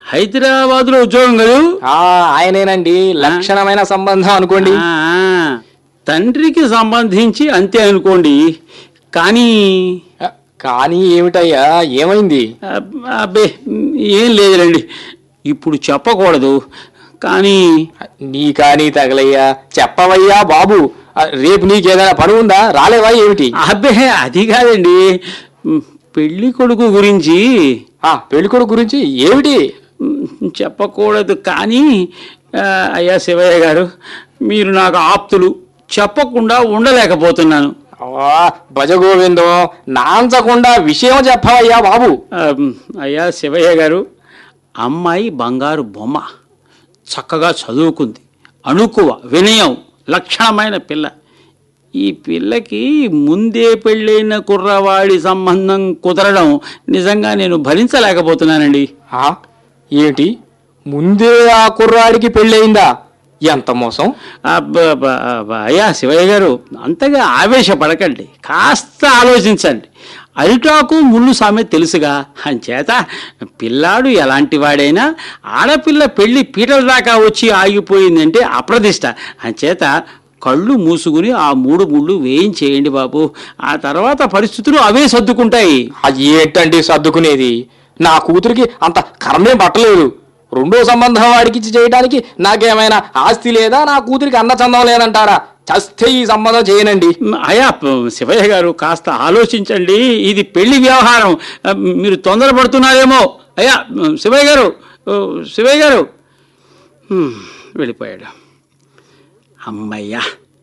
హైదరాబాద్లో ఉద్యోగం కదూ ఆ ఆయనేనండి లక్షణమైన సంబంధం అనుకోండి ఆ, తండ్రికి సంబంధించి అంతే అనుకోండి కానీ ఆ, కానీ ఏమిటయ్యా ఏమైంది అబ్- అబ్బే ఏం లేదులేండి ఇప్పుడు చెప్పకూడదు కానీ నీ కానీ తగలయ్యా చెప్పవయ్యా బాబు ఆ, రేపు నీకేదైనా పని ఉందా రాలేవా ఏమిటి అబ్బే అది కాదండి పెళ్లి కొడుకు గురించి ఆ పెళ్ళికొడుకు గురించి ఏమిటి మ్, చెప్పకూడదు కానీ ఆ, అయ్యా శివయ్య గారు మీరు నాకు ఆప్తులు చెప్పకుండా ఉండలేకపోతున్నాను ఆ, భజగోవిందం నాంచకుండా విషయం చెప్పవయ్యా బాబు ఆ, అయ్యా శివయ్య గారు అమ్మాయి బంగారు బొమ్మ చక్కగా చదువుకుంది అణుకువ వినయం లక్షణమైన పిల్ల ఈ పిల్లకి ముందే పెళ్ళైన కుర్రవాడి సంబంధం కుదరడం నిజంగా నేను భరించలేకపోతున్నానండి ఆ, ఏంటి ముందే ఆ కుర్రాడికి పెళ్ళయిందా ఎంత మోసం అబ్బబ్బ, అబ్బ, అయ్యా శివయ్య గారు అంతగా ఆవేశపడకండి కాస్త ఆలోచించండి అరిటాకు ముళ్ళు సామెత తెలుసుగా అంచేత పిల్లాడు ఎలాంటి వాడైనా ఆడపిల్ల పెళ్లి పీటల దాకా వచ్చి ఆగిపోయిందంటే అప్రదిష్ట అంచేత కళ్ళు మూసుకుని ఆ మూడు ముళ్ళు వేయించేయండి బాబు ఆ తర్వాత పరిస్థితులు అవే సర్దుకుంటాయి అది ఏంటండి సర్దుకునేది నా కూతురికి అంత కర్మేం పట్టలేదు రెండో సంబంధం వాడికి ఇచ్చి చేయడానికి నాకేమైనా ఆస్తి లేదా నా కూతురికి అన్నచందం లేదంటారా చస్తే ఈ సంబంధం చేయనండి అయ్యా ప- శివయ్య గారు కాస్త ఆలోచించండి ఇది పెళ్లి వ్యవహారం ఆ, మీరు తొందరపడుతున్నారేమో అయ్యా శివయ్య గారు ఓ, శివయ్య గారు హ్మ్, వెళ్ళిపోయాడు అమ్మయ్యా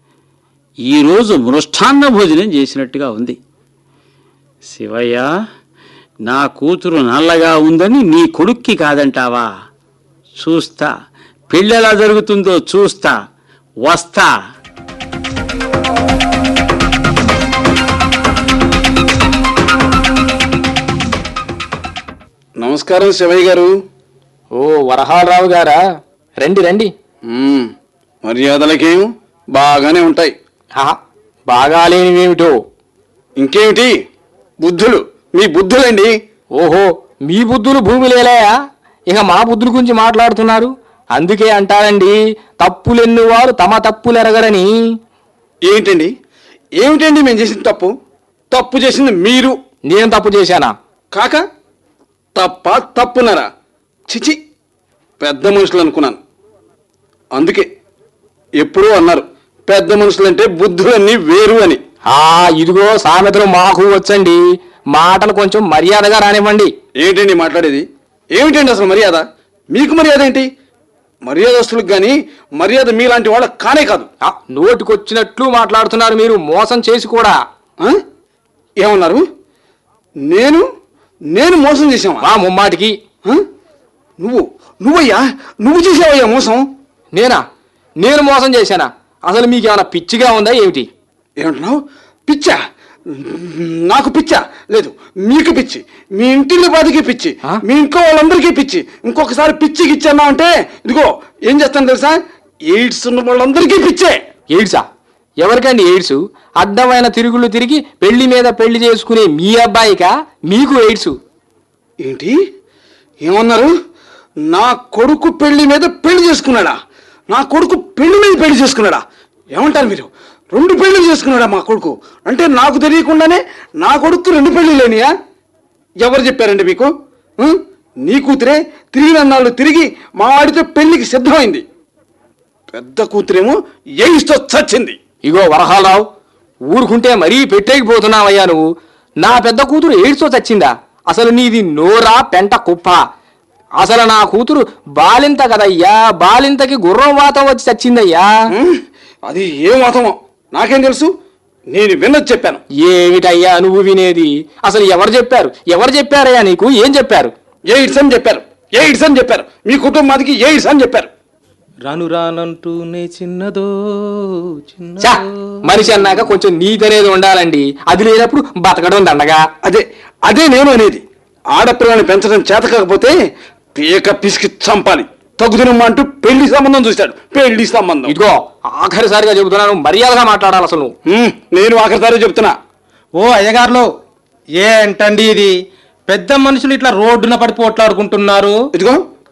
ఈరోజు మృష్టాన్న భోజనం చేసినట్టుగా ఉంది శివయ్య నా కూతురు నల్లగా ఉందని నీ కొడుక్కి కాదంటావా చూస్తా పెళ్ళి ఎలా జరుగుతుందో చూస్తా వస్తా నమస్కారం శివయ్య గారు ఓ వరహాలరావు గారా రండి రండి మ్మ్. మర్యాదలకేం బాగానే ఉంటాయి హా, బాగాలేనివేమిటో ఇంకేమిటి బుద్ధులు మీ బుద్ధులండి ఓహో మీ బుద్ధులు భూమి లేలాయా ఇక మా బుద్ధుల గురించి మాట్లాడుతున్నారు అందుకే అంటారండి తప్పులెన్ను వారు తమ తప్పులెరగరని ఏంటండి ఏమిటండి మేము చేసిన తప్పు తప్పు చేసింది మీరు నేను తప్పు చేశానా కాక తప్ప తప్పున్నారా చిచి పెద్ద మనుషులు అనుకున్నాను అందుకే ఎప్పుడూ అన్నారు పెద్ద మనుషులంటే బుద్ధులన్నీ వేరు అని ఆ ఇదిగో సామెతలు మాకు వచ్చండి మాటలు కొంచెం మర్యాదగా రానివ్వండి ఏంటండి మాట్లాడేది ఏమిటండి అసలు మర్యాద మీకు మర్యాద ఏంటి మర్యాదస్తులకు కానీ మర్యాద మీలాంటి వాళ్ళకి కానే కాదు ఆ, నోటికొచ్చినట్లు మాట్లాడుతున్నారు మీరు మోసం చేసి కూడా ఆ? ఏమన్నారు నేను నేను మోసం చేసావా మా ముమ్మాటికి ఆ? నువ్వు నువ్వయ్యా నువ్వు చేసావయ్యా మోసం నేనా నేను మోసం చేశానా అసలు మీకు ఏమైనా పిచ్చిగా ఉందా ఏమిటి ఏమంటున్నావు పిచ్చా నాకు పిచ్చా లేదు మీకు పిచ్చి మీ ఇంటిల్లి బాధికి పిచ్చి ఆ? మీ ఇంట్లో వాళ్ళందరికీ పిచ్చి ఇంకొకసారి పిచ్చికి ఇచ్చానా అంటే ఇదిగో ఏం చేస్తాను తెలుసా ఎయిడ్స్ ఉన్న వాళ్ళందరికీ పిచ్చే ఎయిడ్సా ఎవరికండి ఎయిడ్స్ అడ్డమైన తిరుగుళ్ళు తిరిగి పెళ్లి మీద పెళ్లి చేసుకునే మీ అబ్బాయికా మీకు ఎయిడ్స్ ఏంటి ఏమన్నారు నా కొడుకు పెళ్లి మీద పెళ్లి చేసుకున్నాడా నా కొడుకు పెళ్లి మీద పెళ్లి చేసుకున్నాడా ఏమంటారు మీరు రెండు పెళ్లి చేసుకున్నాడా మా కొడుకు అంటే నాకు తెలియకుండానే నా కొడుకు రెండు పెళ్లి లేనియా ఎవరు చెప్పారండి మీకు ఆ? నీ కూతురే తిరిగిన నాళ్ళు తిరిగి మా ఆడితో పెళ్లికి సిద్ధమైంది పెద్ద కూతురేమో ఎయిడ్స్తో చచ్చింది ఇగో వరహాలరావు ఊరుకుంటే మరీ పెట్టేకిపోతున్నావయ్యా నువ్వు నా పెద్ద కూతురు ఎయిడ్స్తో చచ్చిందా అసలు నీది నోరా పెంట కుప్ప అసలు నా కూతురు బాలింత కదయ్యా బాలింతకి గుర్రం వాతం వచ్చి చచ్చిందయ్యా ఉం? అది ఏం మతమో నాకేం తెలుసు నేను విన్నది చెప్పాను ఏమిటయ్యా నువ్వు వినేది అసలు ఎవరు చెప్పారు ఎవరు చెప్పారయ్యా నీకు ఏం చెప్పారు ఎయిడ్స్ అని చెప్పారు ఎయిడ్స్ అని చెప్పారు మీ కుటుంబానికి ఎయిడ్స్ అని చెప్పారు రాను రానంటూనే చిన్నదో చిన్న చా మనిషి అన్నాక కొంచెం నీతి అనేది ఉండాలండి అది లేనప్పుడు బతకడం దండగా అదే అదే నేను అనేది ఆడపిల్లని పెంచడం చేత కాకపోతే పీక పిసికి చంపాలి తగుదినమ్మ అంటూ పెళ్లి సంబంధం చూశాడు పెళ్లి సంబంధం ఇదిగో ఆఖరిసారిగా చెబుతున్నాను మర్యాదగా మాట్లాడాలి అసలు నువ్వు ఉం, నేను ఆఖరిసారి చెప్తున్నా ఓ అయ్యగారులో ఏంటండి ఇది పెద్ద మనుషులు ఇట్లా రోడ్డున పడి పోట్లాడుకుంటున్నారు ఇదిగో